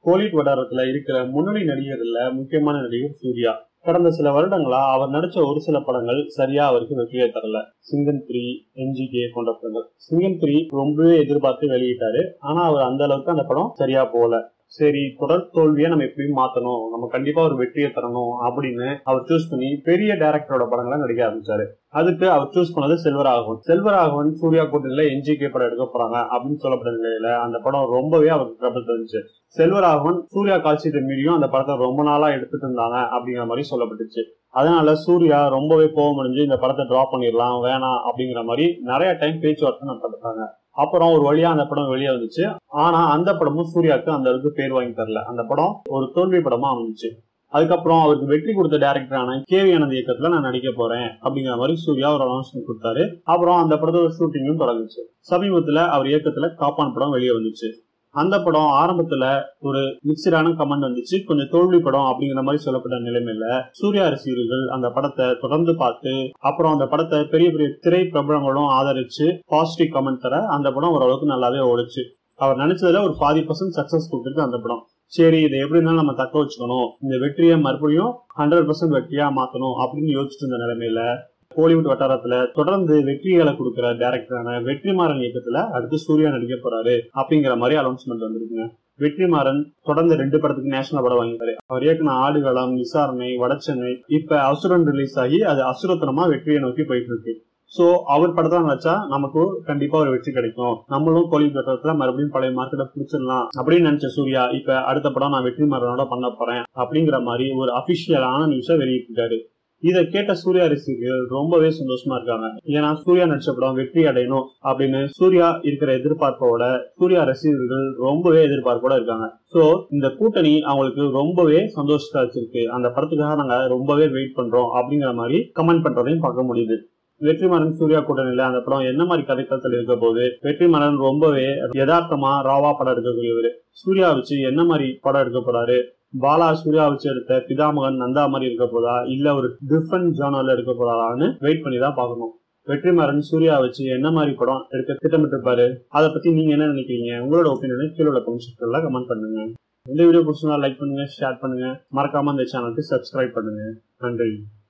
கோலிவுட் வட்டாரத்துல இருக்கிற முன்னணி நடிகர்ல முக்கியமான நடிகர் சூர்யா கடந்த சில வருடங்களா அவர் நடிச்ச ஒரு சில படங்கள் சரியா அவருக்கு வெற்றியை தரல சிங்கன் த்ரீ என்ஜிகே போன்ற படங்கள் சிங்கன் த்ரீ ரொம்பவே எதிர்பார்த்து வெளியிட்டாரு ஆனா அவர் அந்த அளவுக்கு அந்த படம் சரியா போகல சரி தொடர் தோல்வியை நம்ம எப்படியும் மாத்தணும் நம்ம கண்டிப்பா ஒரு வெற்றியை தரணும் அப்படின்னு அவர் சூஸ் பண்ணி பெரிய டேரக்டரோட படங்களை நடிக்க ஆரம்பிச்சாரு அதுக்கு அவர் சூஸ் பண்ணது செல்வராகவன் செல்வராகவன் சூர்யா கூட்டணியில என்ஜிகே படம் எடுக்க போறாங்க அப்படின்னு சொல்லப்பட்ட நிலையில அந்த படம் ரொம்பவே அவருக்கு ட்ரபிள் தந்துச்சு செல்வராகவன் சூர்யா காட்சியத்தை மீறியும் அந்த படத்தை ரொம்ப நாளா எடுத்துட்டு இருந்தாங்க அப்படிங்கிற மாதிரி சொல்லப்பட்டுச்சு அதனால சூர்யா ரொம்பவே கோவம் அடைஞ்சு இந்த படத்தை டிரா பண்ணிடலாம் வேணாம் அப்படிங்கிற மாதிரி நிறைய டைம் பேச்சுவார்த்தை நடத்திட்டாங்க அப்புறம் ஒரு வழியா அந்த படம் வெளியே வந்துச்சு ஆனா அந்த படமும் சூர்யாவுக்கு அந்த அளவுக்கு பேர் வாங்கி தரல அந்த படம் ஒரு தோல்வி படமா அமைஞ்சிச்சு அதுக்கப்புறம் அவருக்கு வெற்றி கொடுத்த டேரக்டரான கேவி ஆனந்த் இயக்கத்துல நான் நடிக்க போறேன் அப்படிங்கிற மாதிரி சூர்யா ஒரு அனௌன்ஸ்மெண்ட் கொடுத்தாரு அப்புறம் அந்த படத்தோட ஷூட்டிங்கும் தொடங்குச்சு சமீபத்துல அவர் இயக்கத்துல காப்பான் படம் வெளியே வந்துச்சு அந்த படம் ஆரம்பத்துல ஒரு மிக்சடான கமெண்ட் வந்துச்சு கொஞ்சம் தோல்வி படம் அப்படிங்கிற மாதிரி சொல்லப்பட்ட நிலைமையில சூர்யா ரசிகர்கள் அந்த படத்தை தொடர்ந்து பார்த்து அப்புறம் அந்த படத்தை பெரிய பெரிய திரை பிரபலங்களும் ஆதரிச்சு பாசிட்டிவ் கமெண்ட் தர அந்த படம் ஓரளவுக்கு நல்லாவே ஓடுச்சு அவர் நினைச்சதுல ஒரு பாதி பர்சன்ட் சக்சஸ் கொடுத்துருக்கு அந்த படம் சரி இதை எப்படி இருந்தாலும் நம்ம தக்க வச்சுக்கணும் இந்த வெற்றியை மறுபடியும் ஹண்ட்ரட் பர்சன்ட் வெற்றியா மாத்தணும் அப்படின்னு யோசிச்சுட்டு இருந்த நிலைமையில கோலிவுட் வட்டாரத்துல தொடர்ந்து வெற்றிகளை கொடுக்கிற டேரக்டரான வெற்றிமாறன் இயக்கத்துல அடுத்து சூர்யா நடிக்க போறாரு அப்படிங்கிற மாதிரி அனௌன்ஸ்மெண்ட் வந்திருக்குங்க வெற்றிமாறன் தொடர்ந்து ரெண்டு படத்துக்கு நேஷனல் அவார்டு வாங்கிட்டாரு அவர் இயக்குன ஆடுகளம் விசாரணை வடச்சென்னை இப்ப அசுரன் ரிலீஸ் ஆகி அது அசுரத்தனமா வெற்றியை நோக்கி போயிட்டு இருக்கு சோ அவர் படத்தை நினைச்சா நமக்கு கண்டிப்பா ஒரு வெற்றி கிடைக்கும் நம்மளும் கோலிவுட் வட்டாரத்துல மறுபடியும் பழைய மார்க்கெட்டை பிடிச்சிடலாம் அப்படின்னு நினைச்ச சூர்யா இப்ப அடுத்த படம் நான் வெற்றிமாறனோட பண்ண போறேன் அப்படிங்கிற மாதிரி ஒரு அபிஷியலான நியூஸை வெளியிட்டிருக்காரு இதை கேட்ட சூர்யா ரசிகர்கள் ரொம்பவே சந்தோஷமா இருக்காங்க ஏன்னா சூர்யா நடிச்ச படம் வெற்றி அடையணும் அப்படின்னு சூர்யா இருக்கிற எதிர்பார்ப்போட சூர்யா ரசிகர்கள் ரொம்பவே எதிர்பார்ப்போட இருக்காங்க சோ இந்த கூட்டணி அவங்களுக்கு ரொம்பவே சந்தோஷத்தை வச்சிருக்கு அந்த படத்துக்காக நாங்க ரொம்பவே வெயிட் பண்றோம் அப்படிங்கிற மாதிரி கமெண்ட் பண்றதையும் பார்க்க முடியுது வெற்றிமாறன் சூர்யா கூட்டணியில அந்த படம் என்ன மாதிரி கதைக்களத்தில் இருக்க போது வெற்றிமாறன் ரொம்பவே யதார்த்தமா ராவா படம் எடுக்கக்கூடியவர் சூர்யா வச்சு என்ன மாதிரி படம் எடுக்க போறாரு பாலா சூர்யா வச்சு எடுத்த பிதாமகன் நந்தா மாதிரி இருக்க போதா இல்ல ஒரு டிஃப்ரெண்ட் ஜானர்ல எடுக்க போறாரான்னு வெயிட் பண்ணி தான் பார்க்கணும் வெற்றிமாறன் சூர்யா வச்சு என்ன மாதிரி படம் எடுக்க திட்டமிட்டிருப்பாரு அதை பத்தி நீங்க என்ன நினைக்கிறீங்க உங்களோட ஒப்பீனியனை கீழே உள்ள கமெண்ட் கமெண்ட் பண்ணுங்க இந்த வீடியோ பிடிச்சிருந்தா லைக் பண்ணுங்க ஷேர் பண்ணுங்க மறக்காம இந்த சேனலுக்கு சப்ஸ்கிரைப் பண்ணுங்க நன்றி